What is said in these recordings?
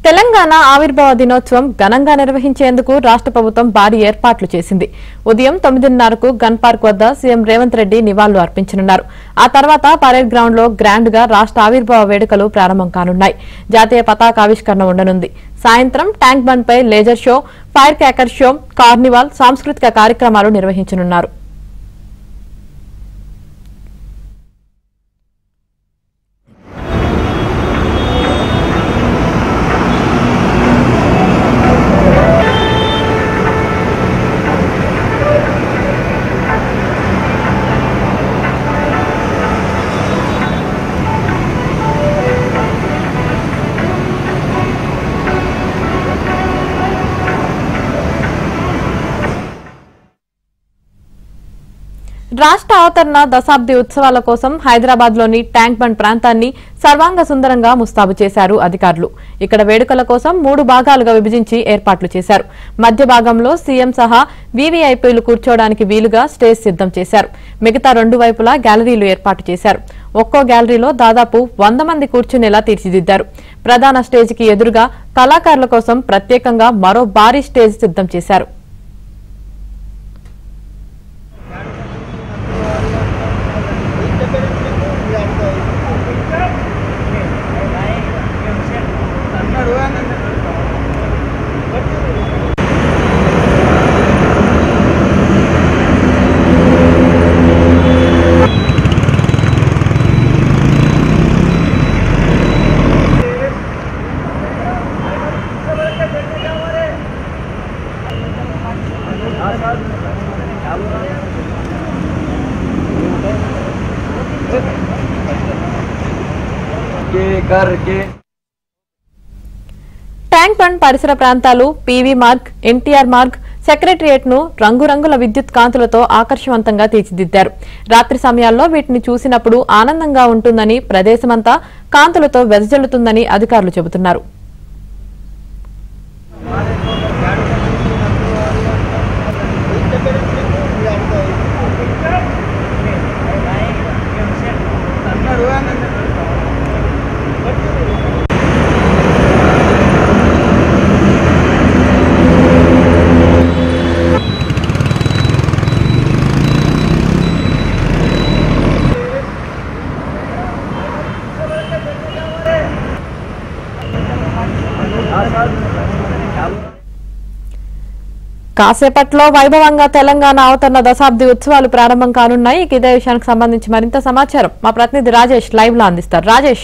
తెలంగాణ ఆవిర్భావ దినోత్సవం ఘనంగా నిర్వహించేందుకు రాష్ట్ర ప్రభుత్వం భారీ ఏర్పాట్లు చేసింది ఉదయం తొమ్మిదిన్నరకు గన్ పార్క్ వద్ద సీఎం రేవంత్ రెడ్డి నివాళులు అర్పించనున్నారు ఆ తర్వాత పరేడ్ గ్రౌండ్ లో గ్రాండ్ గా రాష్ట్ర ఆవిర్భావ వేడుకలు ప్రారంభం కానున్నాయి జాతీయ పతాకావిష్కరణ ఉండనుంది సాయంత్రం ట్యాంక్ బండ్ పై laser show fire cracker show carnival సాంస్కృతిక కార్యక్రమాలు నిర్వహించనున్నారు రాష్ట్ర అవతరణ దశాబ్ది ఉత్సవాల కోసం హైదరాబాద్ లోని ట్యాంక్ బండ్ ప్రాంతాన్ని సర్వాంగ సుందరంగా ముస్తాబు చేశారు అధికారులు ఇక్కడ వేడుకల కోసం మూడు భాగాలుగా విభజించి ఏర్పాట్లు చేశారు మధ్య భాగంలో సీఎం సహా వీవీఐపీలు కూర్చోవడానికి వీలుగా స్టేజ్ సిద్ధం చేశారు మిగతా రెండు వైపులా గ్యాలరీలు ఏర్పాటు చేశారు ఒక్కో గ్యాలరీలో దాదాపు వంద మంది కూర్చునేలా తీర్చిదిద్దారు ప్రధాన స్టేజికి ఎదురుగా కళాకారుల కోసం ప్రత్యేకంగా మరో భారీ స్టేజ్ సిద్ధం చేశారు के करके ట్యాంక్ బండ్ పరిసర ప్రాంతాలు పీవీ మార్గ్ ఎన్టీఆర్ మార్గ్ సెక్రటరియట్ ను రంగురంగుల విద్యుత్ కాంతులతో ఆకర్షవంతంగా తీర్చిదిద్దారు రాత్రి సమయాల్లో వీటిని చూసినప్పుడు ఆనందంగా ఉంటుందని ప్రదేశమంతా కాంతులతో వెదజల్లుతుందని అధికారులు చెబుతున్నారు కాసేపట్లో వైభవంగా తెలంగాణ అవతరణ దశాబ్ది ఉత్సవాలు ప్రారంభం కానున్నాయి ఇక ఇదే విషయానికి సంబంధించి మరింత సమాచారం మా ప్రతినిధి రాజేష్ లైవ్ లో అందిస్తారు రాజేష్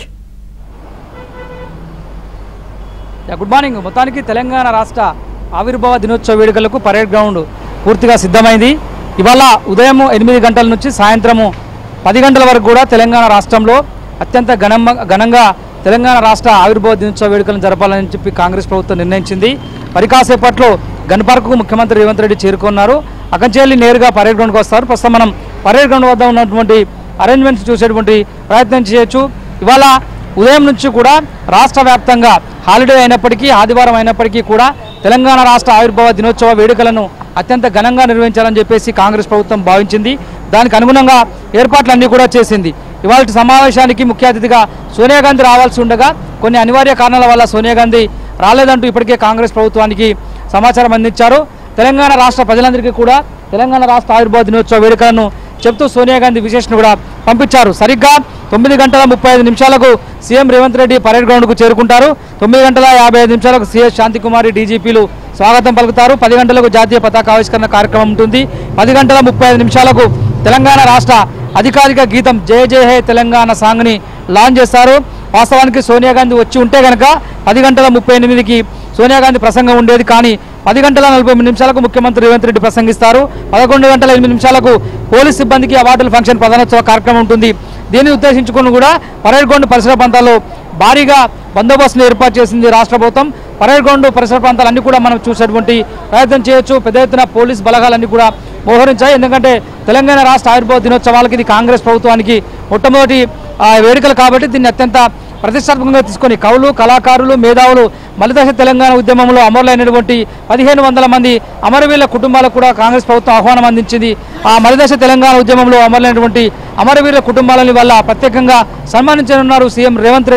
యా, గుడ్ మార్నింగ్ మొత్తానికి తెలంగాణ రాష్ట్ర ఆవిర్భావ దినోత్సవ వేడుకలకు పరేడ్ గ్రౌండ్ పూర్తిగా సిద్ధమైంది ఇవాళ ఉదయం ఎనిమిది గంటల నుంచి సాయంత్రము పది గంటల వరకు కూడా తెలంగాణ రాష్ట్రంలో అత్యంత ఘనం ఘనంగా తెలంగాణ రాష్ట్ర ఆవిర్భావ దినోత్సవ వేడుకలను జరపాలని చెప్పి కాంగ్రెస్ ప్రభుత్వం నిర్ణయించింది మరి కాసేపట్లో గన్ పార్కుకు ముఖ్యమంత్రి రేవంత్ రెడ్డి చేరుకున్నారు అకంచేలి నేరుగా పరేడ్ గ్రౌండ్కి వస్తారు ప్రస్తుతం మనం పరేడ్ గ్రౌండ్ వద్ద ఉన్నటువంటి అరేంజ్మెంట్స్ చూసేటువంటి ప్రయత్నం చేయొచ్చు ఇవాళ ఉదయం నుంచి కూడా రాష్ట్ర వ్యాప్తంగా హాలిడే అయినప్పటికీ ఆదివారం అయినప్పటికీ కూడా తెలంగాణ రాష్ట్ర ఆవిర్భావ దినోత్సవ వేడుకలను అత్యంత ఘనంగా నిర్వహించాలని చెప్పేసి కాంగ్రెస్ ప్రభుత్వం భావించింది దానికి అనుగుణంగా ఏర్పాట్లన్నీ కూడా చేసింది ఇవాళ సమావేశానికి ముఖ్య అతిథిగా సోనియా గాంధీ రావాల్సి ఉండగా కొన్ని అనివార్య కారణాల వల్ల సోనియా గాంధీ రాలేదంటూ ఇప్పటికే కాంగ్రెస్ ప్రభుత్వానికి సమాచారం అందించారు తెలంగాణ రాష్ట్ర ప్రజలందరికీ కూడా తెలంగాణ రాష్ట్ర ఆవిర్భావ దినోత్సవ వేడుకలను చెప్తూ సోనియా గాంధీ విశేషను కూడా పంపించారు సరిగ్గా తొమ్మిది గంటల ముప్పై ఐదు నిమిషాలకు సీఎం రేవంత్ రెడ్డి పరేడ్ గ్రౌండ్కు చేరుకుంటారు తొమ్మిది గంటల యాభై ఐదు నిమిషాలకు సీఎస్ శాంతికుమారి డీజీపీలు స్వాగతం పలుకుతారు పది గంటలకు జాతీయ పతాక ఆవిష్కరణ కార్యక్రమం ఉంటుంది పది గంటల ముప్పై ఐదు నిమిషాలకు తెలంగాణ రాష్ట్ర అధికారిక గీతం జయ జయ హే తెలంగాణ సాంగ్ని లాంచ్ చేస్తారు వాస్తవానికి సోనియా గాంధీ వచ్చి ఉంటే కనుక పది గంటల ముప్పై ఎనిమిదికి సోనియా గాంధీ ప్రసంగం ఉండేది కానీ పది గంటల నలభై ఎనిమిది నిమిషాలకు ముఖ్యమంత్రి రేవంత్ రెడ్డి ప్రసంగిస్తారు పదకొండు గంటల ఎనిమిది నిమిషాలకు పోలీస్ సిబ్బందికి అవార్డుల ఫంక్షన్ ప్రధానోత్సవ కార్యక్రమం ఉంటుంది దీన్ని ఉద్దేశించుకుని కూడా పరేడ్ గ్రౌండ్ పరిసర ప్రాంతాల్లో భారీగా బందోబస్తును ఏర్పాటు చేసింది రాష్ట్ర ప్రభుత్వం పరేడ్ గ్రౌండ్ పరిసర ప్రాంతాలన్నీ కూడా మనం చూసేటువంటి ప్రయత్నం చేయొచ్చు పెద్ద ఎత్తున పోలీస్ బలగాలన్నీ కూడా మోహరించాయి ఎందుకంటే తెలంగాణ రాష్ట్ర ఆవిర్భావ దినోత్సవాలకి ఇది కాంగ్రెస్ ప్రభుత్వానికి మొట్టమొదటి ఆ, వేడుకలు కాబట్టి దీన్ని అత్యంత ప్రతిష్టాత్మకంగా తీసుకొని కవులు కళాకారులు మేధావులు మలిదశ తెలంగాణ ఉద్యమంలో అమరులైనటువంటి పదిహేను వందల మంది అమరవీరుల కుటుంబాలకు కూడా కాంగ్రెస్ ప్రభుత్వం ఆహ్వానం అందించింది ఆ మలిదశ తెలంగాణ ఉద్యమంలో అమరులైనటువంటి అమరవీరుల కుటుంబాలని వల్ల ప్రత్యేకంగా సన్మానించనున్నారు సీఎం రేవంత్ రెడ్డి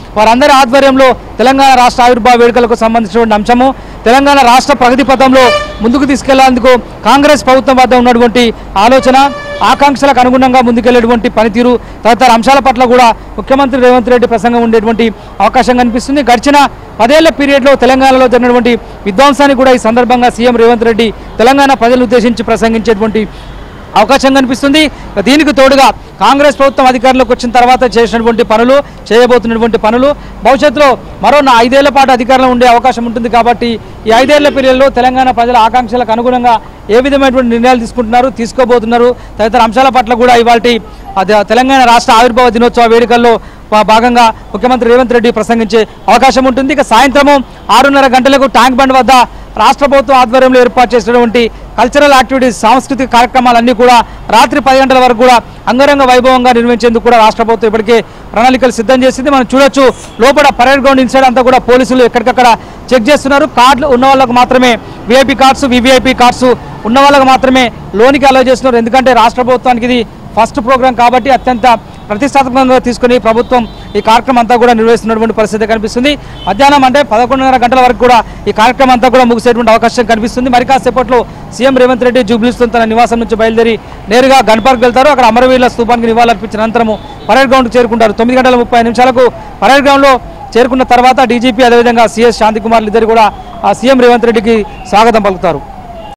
వారందరి ఆధ్వర్యంలో తెలంగాణ రాష్ట్ర ఆవిర్భావ వేడుకలకు సంబంధించినటువంటి అంశము తెలంగాణ రాష్ట్ర ప్రగతి పథంలో ముందుకు తీసుకెళ్లేందుకు కాంగ్రెస్ ప్రభుత్వం వద్ద ఉన్నటువంటి ఆలోచన ఆకాంక్షలకు అనుగుణంగా ముందుకెళ్లేటువంటి పనితీరు తదితర అంశాల పట్ల కూడా ముఖ్యమంత్రి రేవంత్ రెడ్డి ప్రసంగం ఉండేటువంటి అవకాశం కనిపిస్తుంది గడిచిన పదేళ్ల పీరియడ్లో తెలంగాణలో జరిగినటువంటి విధ్వంసాన్ని కూడా ఈ సందర్భంగా సీఎం రేవంత్ రెడ్డి తెలంగాణ ప్రజలను ఉద్దేశించి ప్రసంగించేటువంటి అవకాశం కనిపిస్తుంది దీనికి తోడుగా కాంగ్రెస్ ప్రభుత్వం అధికారంలోకి వచ్చిన తర్వాత చేసినటువంటి పనులు చేయబోతున్నటువంటి పనులు భవిష్యత్తులో మరో నా ఐదేళ్ల పాటు అధికారంలో ఉండే అవకాశం ఉంటుంది కాబట్టి ఈ ఐదేళ్ల పీరియడ్లో తెలంగాణ ప్రజల ఆకాంక్షలకు అనుగుణంగా ఏ విధమైనటువంటి నిర్ణయాలు తీసుకుంటున్నారు తీసుకోబోతున్నారు తదితర అంశాల పట్ల కూడా ఇవాళ తెలంగాణ రాష్ట్ర ఆవిర్భావ దినోత్సవ వేడుకల్లో భా- భాగంగా ముఖ్యమంత్రి రేవంత్ రెడ్డి ప్రసంగించే అవకాశం ఉంటుంది ఇక సాయంత్రము ఆరున్నర గంటలకు ట్యాంక్ బండ్ వద్ద రాష్ట్ర ప్రభుత్వం ఆధ్వర్యంలో ఏర్పాటు చేసినటువంటి కల్చరల్ యాక్టివిటీస్ సాంస్కృతిక కార్యక్రమాలన్నీ కూడా రాత్రి పది గంటల వరకు కూడా అంగరంగ వైభవంగా నిర్వహించేందుకు కూడా రాష్ట్ర ప్రభుత్వం ఇప్పటికే ప్రణాళికలు సిద్ధం చేసింది మనం చూడొచ్చు లోపల పరేడ్ గ్రౌండ్ ఇన్సైడ్ అంతా కూడా పోలీసులు ఎక్కడికక్కడ చెక్ చేస్తున్నారు కార్డులు ఉన్న వాళ్ళకు మాత్రమే విఐపి కార్డ్స్ వివిఐపి కార్డ్స్ ఉన్న వాళ్ళకు మాత్రమే లోనికి అలౌ చేస్తున్నారు ఎందుకంటే రాష్ట్ర ప్రభుత్వానికి ఇది ఫస్ట్ ప్రోగ్రాం కాబట్టి అత్యంత ప్రతిష్టాత్మకంగా తీసుకుని ప్రభుత్వం ఈ కార్యక్రమం అంతా కూడా నిర్వహిస్తున్నటువంటి పరిస్థితి కనిపిస్తుంది మధ్యాహ్నం అంటే పదకొండున్నర గంటల వరకు కూడా ఈ కార్యక్రమం అంతా కూడా ముగిసేటువంటి అవకాశం కనిపిస్తుంది మరి కాసేపట్లో సీఎం రేవంత్ రెడ్డి జూబ్లీస్తో తన నివాసం నుంచి బయలుదేరి నేరుగా గన్ పార్క్ వెళ్తారు అక్కడ అమరవీరుల స్తూపానికి నివాళులర్పించిన అనంతరము పరేడ్ గ్రౌండ్కి చేరుకుంటారు తొమ్మిది గంటల ముప్పై నిమిషాలకు పరేడ్ గ్రౌండ్లో చేరుకున్న తర్వాత డీజీపీ అదేవిధంగా సీఎస్ శాంతికుమార్లు ఇద్దరు కూడా ఆ సీఎం రేవంత్ రెడ్డికి స్వాగతం పలుకుతారు